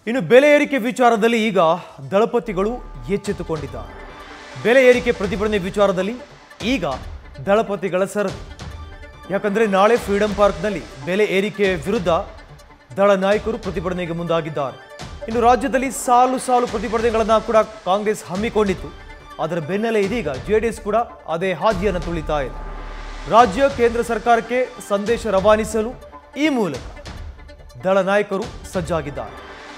ಇನ್ನು ಬೆಲೆ ಏರಿಕೆ ವಿಚಾರದಲ್ಲಿ ಈಗ ದಳಪತಿಗಳು ಎಚ್ಚೆತ್ತುಕೊಂಡಿದ್ದಾರೆ ಬೆಲೆ ಏರಿಕೆ ಪ್ರತಿಭಟನೆ ವಿಚಾರದಲ್ಲಿ ಈಗ ದಳಪತಿಗಳ ಸರದಿ ಯಾಕಂದ್ರೆ ನಾಳೆ ಫ್ರೀಡಂ ಪಾರ್ಕ್ನಲ್ಲಿ ಬೆಲೆ ಏರಿಕೆ ವಿರುದ್ಧ ದಳ ನಾಯಕರು ಪ್ರತಿಭಟನೆಗೆ ಮುಂದಾಗಿದ್ದಾರೆ ಇನ್ನು ರಾಜ್ಯದಲ್ಲಿ ಸಾಲು ಸಾಲು ಪ್ರತಿಭಟನೆಗಳನ್ನ ಕೂಡ ಕಾಂಗ್ರೆಸ್ ಹಮ್ಮಿಕೊಂಡಿತ್ತು ಅದರ ಬೆನ್ನಲ್ಲೇ ಇದೀಗ ಜೆಡಿಎಸ್ ಕೂಡ ಅದೇ ಹಾದಿಯನ್ನು ತುಳಿತಾ ಇದೆ ರಾಜ್ಯ ಕೇಂದ್ರ ಸರ್ಕಾರಕ್ಕೆ ಸಂದೇಶ ರವಾನಿಸಲು ಈ ಮೂಲಕ ದಳ ನಾಯಕರು ಸಜ್ಜಾಗಿದ್ದಾರೆ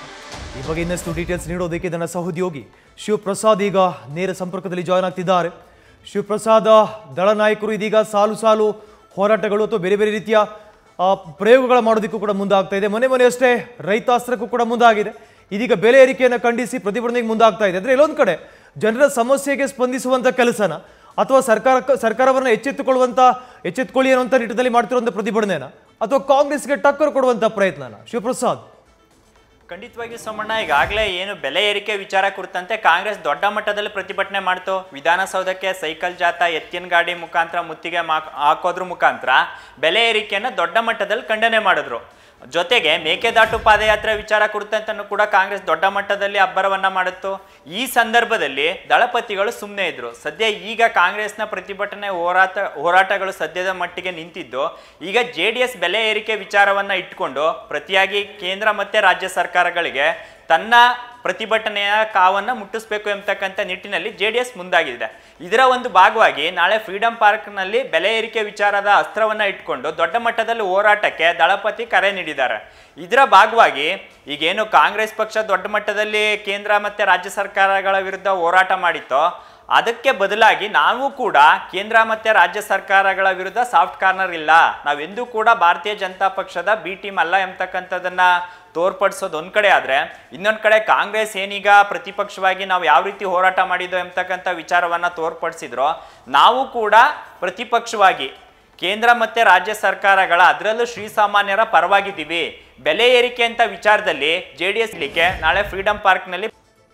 ಈ ಬಗ್ಗೆ ಇನ್ನಷ್ಟು ಡೀಟೇಲ್ಸ್ ನೀಡೋದಕ್ಕೆ ನನ್ನ ಸಹೋದ್ಯೋಗಿ ಶಿವಪ್ರಸಾದ್ ಈಗ ನೇರ ಸಂಪರ್ಕದಲ್ಲಿ ಜಾಯ್ನ್ ಆಗ್ತಿದ್ದಾರೆ ಶಿವಪ್ರಸಾದ್ ದಳ ನಾಯಕರು ಇದೀಗ ಸಾಲು ಸಾಲು ಹೋರಾಟಗಳು ಅಥವಾ ಬೇರೆ ಬೇರೆ ರೀತಿಯ ಆ, ಪ್ರಯೋಗಗಳ ಮಾಡೋದಕ್ಕೂ ಕೂಡ ಮುಂದಾಗ್ತಾ ಇದೆ ಮನೆ ಮನೆ ಅಷ್ಟೇ ರೈತಾಸ್ತ್ರಕ್ಕೂ ಕೂಡ ಮುಂದಾಗಿದೆ ಇದೀಗ ಬೆಲೆ ಏರಿಕೆಯನ್ನು ಖಂಡಿಸಿ ಪ್ರತಿಭಟನೆಗೆ ಮುಂದಾಗ್ತಾ ಇದೆ ಅಂದ್ರೆ ಎಲ್ಲೊಂದು ಕಡೆ ಜನರ ಸಮಸ್ಯೆಗೆ ಸ್ಪಂದಿಸುವಂತ ಕೆಲಸನ ಅಥವಾ ಸರ್ಕಾರ ಸರ್ಕಾರವನ್ನು ಎಚ್ಚೆತ್ತುಕೊಳ್ಳುವಂತ ಎಚ್ಚೆತ್ತುಕೊಳ್ಳಿ ಅನ್ನುವಂಥ ನಿಟ್ಟಿನಲ್ಲಿ ಮಾಡ್ತಿರುವಂಥ ಪ್ರತಿಭಟನೆನ ಅಥವಾ ಕಾಂಗ್ರೆಸ್ಗೆ ಟಕ್ಕರ್ ಕೊಡುವಂತ ಪ್ರಯತ್ನನ ಶಿವಪ್ರಸಾದ್ ಖಂಡಿತವಾಗಿ ಸೋಮಣ್ಣ ಈಗಾಗಲೇ ಏನು ಬೆಲೆ ಏರಿಕೆ ವಿಚಾರ ಕುರಿತಂತೆ ಕಾಂಗ್ರೆಸ್ ದೊಡ್ಡ ಮಟ್ಟದಲ್ಲಿ ಪ್ರತಿಭಟನೆ ಮಾಡ್ತು ವಿಧಾನಸೌಧಕ್ಕೆ ಸೈಕಲ್ ಜಾಥಾ ಎತ್ತಿನ ಗಾಡಿ ಮುಖಾಂತರ ಮುತ್ತಿಗೆ ಮಾಕ್- ಹಾಕೋದ್ರ ಮುಖಾಂತರ ಬೆಲೆ ಏರಿಕೆಯನ್ನು ದೊಡ್ಡ ಮಟ್ಟದಲ್ಲಿ ಖಂಡನೆ ಮಾಡಿದ್ರು ಜೊತೆಗೆ ಮೇಕೆದಾಟು ಪಾದಯಾತ್ರೆ ವಿಚಾರ ಕುರಿತಂತನೂ ಕೂಡ ಕಾಂಗ್ರೆಸ್ ದೊಡ್ಡ ಮಟ್ಟದಲ್ಲಿ ಅಬ್ಬರವನ್ನ ಮಾಡಿತ್ತು ಈ ಸಂದರ್ಭದಲ್ಲಿ ದಳಪತಿಗಳು ಸುಮ್ಮನೆ ಇದ್ರು ಸದ್ಯ ಈಗ ಕಾಂಗ್ರೆಸ್ನ ಪ್ರತಿಭಟನೆ ಹೋರಾಟ ಹೋರಾಟಗಳು ಸದ್ಯದ ಮಟ್ಟಿಗೆ ನಿಂತಿದ್ದು ಈಗ ಜೆ ಡಿ ಎಸ್ ಬೆಲೆ ಏರಿಕೆ ವಿಚಾರವನ್ನ ಇಟ್ಕೊಂಡು ಪ್ರತಿಯಾಗಿ ಕೇಂದ್ರ ಮತ್ತೆ ರಾಜ್ಯ ಸರ್ಕಾರಗಳಿಗೆ ತನ್ನ ಪ್ರತಿಭಟನೆಯ ಕಾವನ್ನ ಮುಟ್ಟಿಸ್ಬೇಕು ಎಂಬತಕ್ಕಂಥ ನಿಟ್ಟಿನಲ್ಲಿ ಜೆ ಡಿ ಎಸ್ ಮುಂದಾಗಿದೆ ಇದರ ಒಂದು ಭಾಗವಾಗಿ ನಾಳೆ ಫ್ರೀಡಂ ಪಾರ್ಕ್ನಲ್ಲಿ ಬೆಲೆ ಏರಿಕೆ ವಿಚಾರದ ಅಸ್ತ್ರವನ್ನ ಇಟ್ಕೊಂಡು ದೊಡ್ಡ ಮಟ್ಟದಲ್ಲಿ ಹೋರಾಟಕ್ಕೆ ದಳಪತಿ ಕರೆ ನೀಡಿದ್ದಾರೆ ಇದರ ಭಾಗವಾಗಿ ಈಗೇನು ಕಾಂಗ್ರೆಸ್ ಪಕ್ಷ ದೊಡ್ಡ ಮಟ್ಟದಲ್ಲಿ ಕೇಂದ್ರ ಮತ್ತೆ ರಾಜ್ಯ ಸರ್ಕಾರಗಳ ವಿರುದ್ಧ ಹೋರಾಟ ಮಾಡಿತ್ತೋ ಅದಕ್ಕೆ ಬದಲಾಗಿ ನಾವು ಕೂಡ ಕೇಂದ್ರ ಮತ್ತೆ ರಾಜ್ಯ ಸರ್ಕಾರಗಳ ವಿರುದ್ಧ ಸಾಫ್ಟ್ ಕಾರ್ನರ್ ಇಲ್ಲ ನಾವೆಂದೂ ಕೂಡ ಭಾರತೀಯ ಜನತಾ ಪಕ್ಷದ ಬಿ ಟೀಮ್ ಅಲ್ಲ ಎಂಬತಕ್ಕಂಥದ್ದನ್ನ ತೋರ್ಪಡಿಸೋದು ಒಂದ್ ಕಡೆ ಆದ್ರೆ ಇನ್ನೊಂದ್ ಕಡೆ ಕಾಂಗ್ರೆಸ್ ಏನೀಗ ಪ್ರತಿಪಕ್ಷವಾಗಿ ನಾವು ಯಾವ ರೀತಿ ಹೋರಾಟ ಮಾಡಿದ್ದು ಎಂಬತಕ್ಕಂಥ ವಿಚಾರವನ್ನ ತೋರ್ಪಡಿಸಿದ್ರೋ ನಾವು ಕೂಡ ಪ್ರತಿಪಕ್ಷವಾಗಿ ಕೇಂದ್ರ ಮತ್ತೆ ರಾಜ್ಯ ಸರ್ಕಾರಗಳ ಅದರಲ್ಲೂ ಶ್ರೀಸಾಮಾನ್ಯರ ಪರವಾಗಿದ್ದೀವಿ ಬೆಲೆ ಏರಿಕೆ ಅಂತ ವಿಚಾರದಲ್ಲಿ ಜೆ ಡಿ ಎಸ್ ನಾಳೆ ಫ್ರೀಡಂ ಪಾರ್ಕ್ನಲ್ಲಿ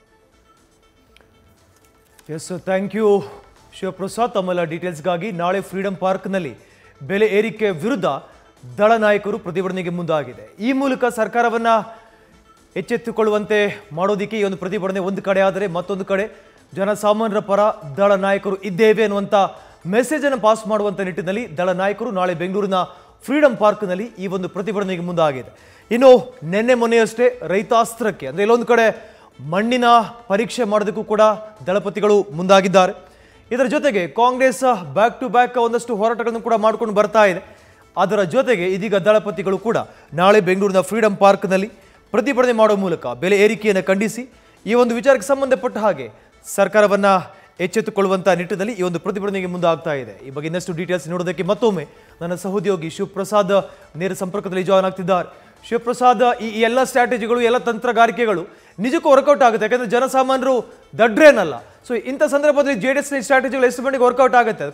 ಎಸ್ ಥ್ಯಾಂಕ್ ಯು ಶಿವಪ್ರಸಾದ್ ತಮ್ಮೆಲ್ಲ ಡೀಟೇಲ್ಸ್ಗಾಗಿ ನಾಳೆ ಫ್ರೀಡಂ ಪಾರ್ಕ್ನಲ್ಲಿ ಬೆಲೆ ಏರಿಕೆ ವಿರುದ್ಧ ದಳ ನಾಯಕರು ಪ್ರತಿಭಟನೆಗೆ ಮುಂದಾಗಿದೆ ಈ ಮೂಲಕ ಸರ್ಕಾರವನ್ನ ಎಚ್ಚೆತ್ತುಕೊಳ್ಳುವಂತೆ ಮಾಡೋದಿಕ್ಕೆ ಈ ಒಂದು ಪ್ರತಿಭಟನೆ ಒಂದು ಕಡೆ ಆದರೆ ಮತ್ತೊಂದು ಕಡೆ ಜನಸಾಮಾನ್ಯರ ಪರ ದಳ ನಾಯಕರು ಇದ್ದೇವೆ ಅನ್ನುವಂಥ ಮೆಸೇಜ್ ಅನ್ನು ಪಾಸ್ ಮಾಡುವಂಥ ನಿಟ್ಟಿನಲ್ಲಿ ದಳ ನಾಯಕರು ನಾಳೆ ಬೆಂಗಳೂರಿನ ಫ್ರೀಡಂ ಪಾರ್ಕ್ನಲ್ಲಿ ಈ ಒಂದು ಪ್ರತಿಭಟನೆಗೆ ಮುಂದಾಗಿದೆ ಇನ್ನು ನಿನ್ನೆ ಮೊನ್ನೆಯಷ್ಟೇ ರೈತಾಸ್ತ್ರಕ್ಕೆ ಅಂದ್ರೆ ಇಲ್ಲೊಂದು ಕಡೆ ಮಣ್ಣಿನ ಪರೀಕ್ಷೆ ಮಾಡೋದಕ್ಕೂ ಕೂಡ ದಳಪತಿಗಳು ಮುಂದಾಗಿದ್ದಾರೆ ಇದರ ಜೊತೆಗೆ ಕಾಂಗ್ರೆಸ್ ಬ್ಯಾಕ್ ಟು ಬ್ಯಾಕ್ ಒಂದಷ್ಟು ಹೋರಾಟಗಳನ್ನು ಕೂಡ ಮಾಡ್ಕೊಂಡು ಬರ್ತಾ ಇದೆ ಅದರ ಜೊತೆಗೆ ಇದೀಗ ದಳಪತಿಗಳು ಕೂಡ ನಾಳೆ ಬೆಂಗಳೂರಿನ ಫ್ರೀಡಂ ಪಾರ್ಕ್ನಲ್ಲಿ ಪ್ರತಿಭಟನೆ ಮಾಡುವ ಮೂಲಕ ಬೆಲೆ ಏರಿಕೆಯನ್ನು ಖಂಡಿಸಿ ಈ ಒಂದು ವಿಚಾರಕ್ಕೆ ಸಂಬಂಧಪಟ್ಟ ಹಾಗೆ ಸರ್ಕಾರವನ್ನ ಎಚ್ಚೆತ್ತುಕೊಳ್ಳುವಂತಹ ನಿಟ್ಟಿನಲ್ಲಿ ಈ ಒಂದು ಪ್ರತಿಭಟನೆಗೆ ಮುಂದಾಗ್ತಾ ಇದೆ ಈ ಬಗ್ಗೆ ಇನ್ನಷ್ಟು ಡೀಟೇಲ್ಸ್ ನೋಡೋದಕ್ಕೆ ಮತ್ತೊಮ್ಮೆ ನನ್ನ ಸಹೋದ್ಯೋಗಿ ಶಿವಪ್ರಸಾದ್ ನೇರ ಸಂಪರ್ಕದಲ್ಲಿ ಜಾಯ್ನ್ ಆಗ್ತಿದ್ದಾರೆ ಶಿವಪ್ರಸಾದ್ ಈ ಈ ಎಲ್ಲ ಸ್ಟ್ರಾಟಜಿಗಳು ಎಲ್ಲ ತಂತ್ರಗಾರಿಕೆಗಳು ನಿಜಕ್ಕೂ ವರ್ಕೌಟ್ ಆಗುತ್ತೆ ಯಾಕಂದ್ರೆ ಜನಸಾಮಾನ್ಯರು ದಡ್ರೇನಲ್ಲ ಸೊ ಇಂಥ ಸಂದರ್ಭದಲ್ಲಿ ಜೆ ಡಿ ಎಸ್ ಸ್ಟ್ರಾಟಜಿಗಳು ಎಷ್ಟು ಮಟ್ಟಿಗೆ ವರ್ಕೌಟ್ ಆಗುತ್ತೆ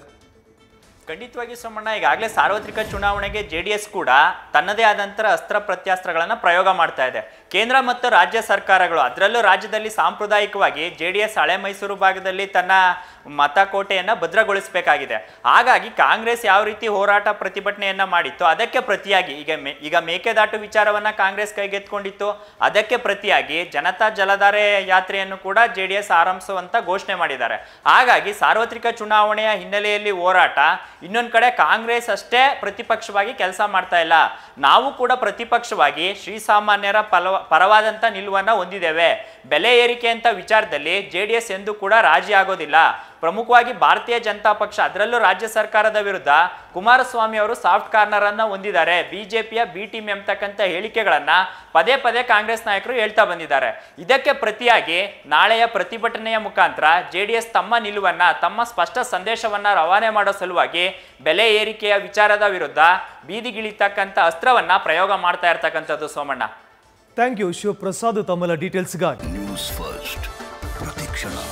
ಖಂಡಿತವಾಗಿ ಸೋಮಣ್ಣ ಈಗಾಗಲೇ ಸಾರ್ವತ್ರಿಕ ಚುನಾವಣೆಗೆ ಜೆ ಡಿ ಎಸ್ ಕೂಡ ತನ್ನದೇ ಆದಂತರ ಅಸ್ತ್ರ ಪ್ರತ್ಯಾಸ್ತ್ರಗಳನ್ನ ಪ್ರಯೋಗ ಮಾಡ್ತಾ ಇದೆ ಕೇಂದ್ರ ಮತ್ತು ರಾಜ್ಯ ಸರ್ಕಾರಗಳು ಅದರಲ್ಲೂ ರಾಜ್ಯದಲ್ಲಿ ಸಾಂಪ್ರದಾಯಿಕವಾಗಿ ಜೆ ಡಿ ಎಸ್ ಹಳೆ ಮೈಸೂರು ಭಾಗದಲ್ಲಿ ತನ್ನ ಮತಕೋಟೆಯನ್ನ ಭದ್ರಗೊಳಿಸಬೇಕಾಗಿದೆ ಹಾಗಾಗಿ ಕಾಂಗ್ರೆಸ್ ಯಾವ ರೀತಿ ಹೋರಾಟ ಪ್ರತಿಭಟನೆಯನ್ನ ಮಾಡಿತ್ತು ಅದಕ್ಕೆ ಪ್ರತಿಯಾಗಿ ಈಗ ಮೇ ಈಗ ಮೇಕೆದಾಟು ವಿಚಾರವನ್ನ ಕಾಂಗ್ರೆಸ್ ಕೈಗೆತ್ಕೊಂಡಿತ್ತು ಅದಕ್ಕೆ ಪ್ರತಿಯಾಗಿ ಜನತಾ ಜಲಧಾರೆ ಯಾತ್ರೆಯನ್ನು ಕೂಡ ಜೆ ಡಿ ಎಸ್ ಆರಂಭಿಸುವಂತ ಘೋಷಣೆ ಮಾಡಿದ್ದಾರೆ ಹಾಗಾಗಿ ಸಾರ್ವತ್ರಿಕ ಚುನಾವಣೆಯ ಹಿನ್ನೆಲೆಯಲ್ಲಿ ಹೋರಾಟ ಇನ್ನೊಂದ್ ಕಡೆ ಕಾಂಗ್ರೆಸ್ ಅಷ್ಟೇ ಪ್ರತಿಪಕ್ಷವಾಗಿ ಕೆಲಸ ಮಾಡ್ತಾ ಇಲ್ಲ ನಾವು ಕೂಡ ಪ್ರತಿಪಕ್ಷವಾಗಿ ಶ್ರೀಸಾಮಾನ್ಯರ ಪಲವ ಪರವಾದಂತ ನಿಲುವನ್ನ ಹೊಂದಿದ್ದೇವೆ ಬೆಲೆ ಏರಿಕೆ ಅಂತ ವಿಚಾರದಲ್ಲಿ ಜೆ ಡಿ ಎಸ್ ಎಂದು ಕೂಡ ರಾಜಿ ಆಗೋದಿಲ್ಲ ಪ್ರಮುಖವಾಗಿ ಭಾರತೀಯ ಜನತಾ ಪಕ್ಷ ಅದರಲ್ಲೂ ರಾಜ್ಯ ಸರ್ಕಾರದ ವಿರುದ್ಧ ಕುಮಾರಸ್ವಾಮಿ ಅವರು ಸಾಫ್ಟ್ ಕಾರ್ನರ್ ಅನ್ನ ಹೊಂದಿದ್ದಾರೆ ಬಿಜೆಪಿಯ ಬಿ ಟೀಮ್ ಎಂಬತಕ್ಕಂಥ ಹೇಳಿಕೆಗಳನ್ನ ಪದೇ ಪದೇ ಕಾಂಗ್ರೆಸ್ ನಾಯಕರು ಹೇಳ್ತಾ ಬಂದಿದ್ದಾರೆ ಇದಕ್ಕೆ ಪ್ರತಿಯಾಗಿ ನಾಳೆಯ ಪ್ರತಿಭಟನೆಯ ಮುಖಾಂತರ ಜೆ ಡಿ ಎಸ್ ತಮ್ಮ ನಿಲುವನ್ನ ತಮ್ಮ ಸ್ಪಷ್ಟ ಸಂದೇಶವನ್ನ ರವಾನೆ ಮಾಡೋ ಸಲುವಾಗಿ ಬೆಲೆ ಏರಿಕೆಯ ವಿಚಾರದ ವಿರುದ್ಧ ಬೀದಿಗಿಳಿತಕ್ಕಂಥ ಅಸ್ತ್ರವನ್ನ ಪ್ರಯೋಗ ಮಾಡ್ತಾ ಇರ್ತಕ್ಕಂಥದ್ದು ಸೋಮಣ್ಣ ಥ್ಯಾಂಕ್ ಯು ಶಿವಪ್ರಸಾದ್ ತಮ್ಮೆಲ್ಲ ಡೀಟೇಲ್ಸ್ಗಾಗಿ ನ್ಯೂಸ್ ಫಸ್ಟ್ ಪ್ರತಿಕ್ಷಣ